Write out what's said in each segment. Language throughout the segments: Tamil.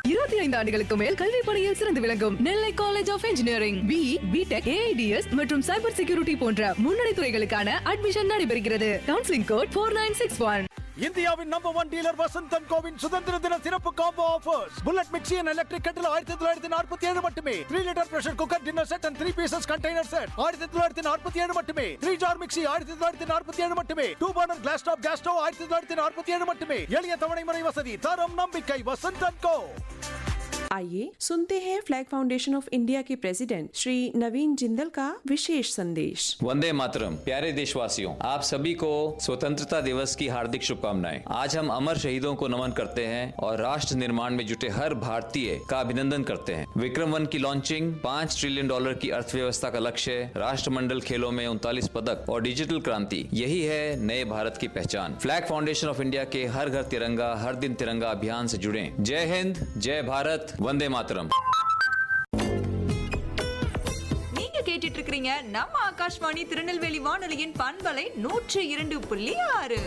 இருபத்தி ஐந்து ஆண்டுகளுக்கு மேல் கல்வி பணியில் சிறந்து விளங்கும் Nellai college of engineering B BTech AIDS மற்றும் சைபர் செக்யூரிட்டி போன்ற முன்னணி துறைகளுக்கான அட்மிஷன் நடைபெறுகிறது counselling code four nine six one இந்தியாவின் நம்பர் ஒன் டீலர் வசந்தன் கோவின் சுதந்திர தின சிறப்பு combo offers bullet mixie and electric கட்டில் ஆயிரத்தி தொள்ளாயிரத்தி நாற்பத்தி ஏழு மட்டுமே three litre pressure cooker dinner set and three pieces container set ஆயிரத்தி தொள்ளாயிரத்தி நாற்பத்தி ஏழு மட்டுமே த்ரீ ஜார் மிக்சி ஆயிரத்தி தொள்ளாயிரத்தி நாற்பத்தி ஏழு மட்டுமே two burner glass top gas stove ஆயிரத்தி தொள்ளாயிரத்தி நாற்பத்தி ஏழு மட்டுமே எளிய தவணை முறை வசதி தரம் நம்பிக்கை வசந்தன் கோ आइए सुनते हैं फ्लैग फाउंडेशन ऑफ इंडिया के प्रेसिडेंट श्री नवीन जिंदल का विशेष संदेश वंदे मातरम प्यारे देशवासियों आप सभी को स्वतंत्रता दिवस की हार्दिक शुभकामनाएं आज हम अमर शहीदों को नमन करते हैं और राष्ट्र निर्माण में जुटे हर भारतीय का अभिनंदन करते हैं विक्रम वन की लॉन्चिंग पाँच ट्रिलियन डॉलर की अर्थव्यवस्था का लक्ष्य राष्ट्रमंडल खेलों में उनतालीस पदक और डिजिटल क्रांति यही है नए भारत की पहचान फ्लैग फाउंडेशन ऑफ इंडिया के हर घर तिरंगा हर दिन तिरंगा अभियान से जुड़े जय हिंद जय भारत वंदे मातरम நீங்க கேட்டுட்டு இருக்கிறீங்க நம்ம ஆகாஷ்வாணி திருநெல்வேலி வானொலியின் பண்பலை நூற்று இரண்டு புள்ளி ஆறு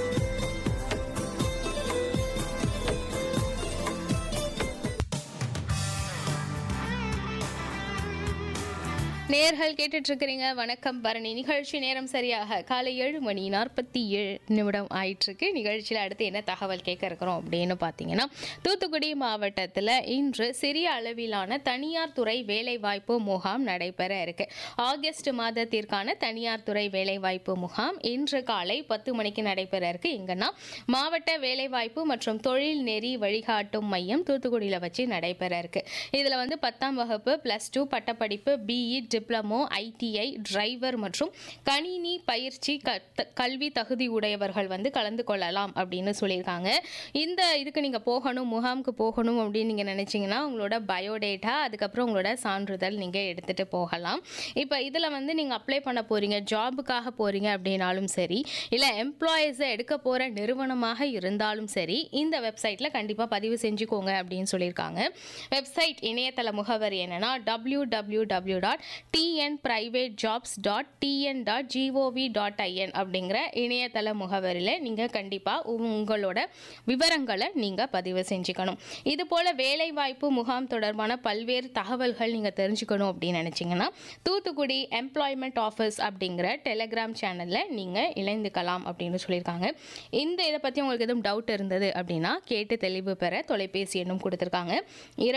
நேர்கள் கேட்டுட்டு இருக்கிறீங்க வணக்கம் பரணி நிகழ்ச்சி நேரம் சரியாக காலை ஏழு மணி நாற்பத்தி ஏழு நிமிடம் ஆயிட்டிருக்கு நிகழ்ச்சியில் அடுத்து என்ன தகவல் கேட்க இருக்கிறோம் அப்படின்னு பார்த்தீங்கன்னா தூத்துக்குடி மாவட்டத்தில் இன்று சிறிய அளவிலான தனியார் துறை வேலைவாய்ப்பு முகாம் நடைபெற இருக்கு ஆகஸ்ட் மாதத்திற்கான தனியார் துறை வேலைவாய்ப்பு முகாம் இன்று காலை பத்து மணிக்கு நடைபெற இருக்கு எங்கன்னா மாவட்ட வேலைவாய்ப்பு மற்றும் தொழில் நெறி வழிகாட்டும் மையம் தூத்துக்குடியில் வச்சு நடைபெற இருக்கு இதில் வந்து பத்தாம் வகுப்பு ப்ளஸ் டூ பட்டப்படிப்பு பிஇ டிப்ளமோ ஐடிஐ டிரைவர் மற்றும் கணினி பயிற்சி கத்- கல்வி தகுதி உடையவர்கள் வந்து கலந்து கொள்ளலாம் அப்படின்னு சொல்லியிருக்காங்க இந்த இதுக்கு நீங்கள் போகணும் முகாமுக்கு போகணும் அப்படின்னு நீங்கள் நினச்சிங்கன்னா உங்களோட பயோடேட்டா அதுக்கப்புறம் உங்களோட சான்றிதழ் நீங்கள் எடுத்துகிட்டு போகலாம் இப்போ இதில் வந்து நீங்கள் அப்ளை பண்ண போகிறீங்க ஜாபுக்காக போகிறீங்க அப்படின்னாலும் சரி இல்லை எம்ப்ளாயீஸை எடுக்க போகிற நிறுவனமாக இருந்தாலும் சரி இந்த வெப்சைட்டில் கண்டிப்பாக பதிவு செஞ்சுக்கோங்க அப்படின்னு சொல்லியிருக்காங்க வெப்சைட் இணையதள முகவரி என்னன்னா W W W dot TN private jobs dot TN dot GOV dot IN அப்படிங்கிற இணையதள முகவரியில் நீங்கள் கண்டிப்பாக உங்களோட விவரங்களை நீங்கள் பதிவு செஞ்சுக்கணும் இது போல் வேலைவாய்ப்பு முகாம் தொடர்பான பல்வேறு தகவல்கள் நீங்கள் தெரிஞ்சுக்கணும் அப்படின்னு நினச்சிங்கன்னா தூத்துக்குடி எம்ப்ளாய்மெண்ட் ஆஃபீஸ் அப்படிங்கிற டெலகிராம் சேனலில் நீங்கள் இணைந்துக்கலாம் அப்படின்னு சொல்லியிருக்காங்க இந்த இதை பற்றி உங்களுக்கு எதுவும் டவுட் இருந்தது அப்படின்னா கேட்டு தெளிவு பெற தொலைபேசி எண்ணும் கொடுத்துருக்காங்க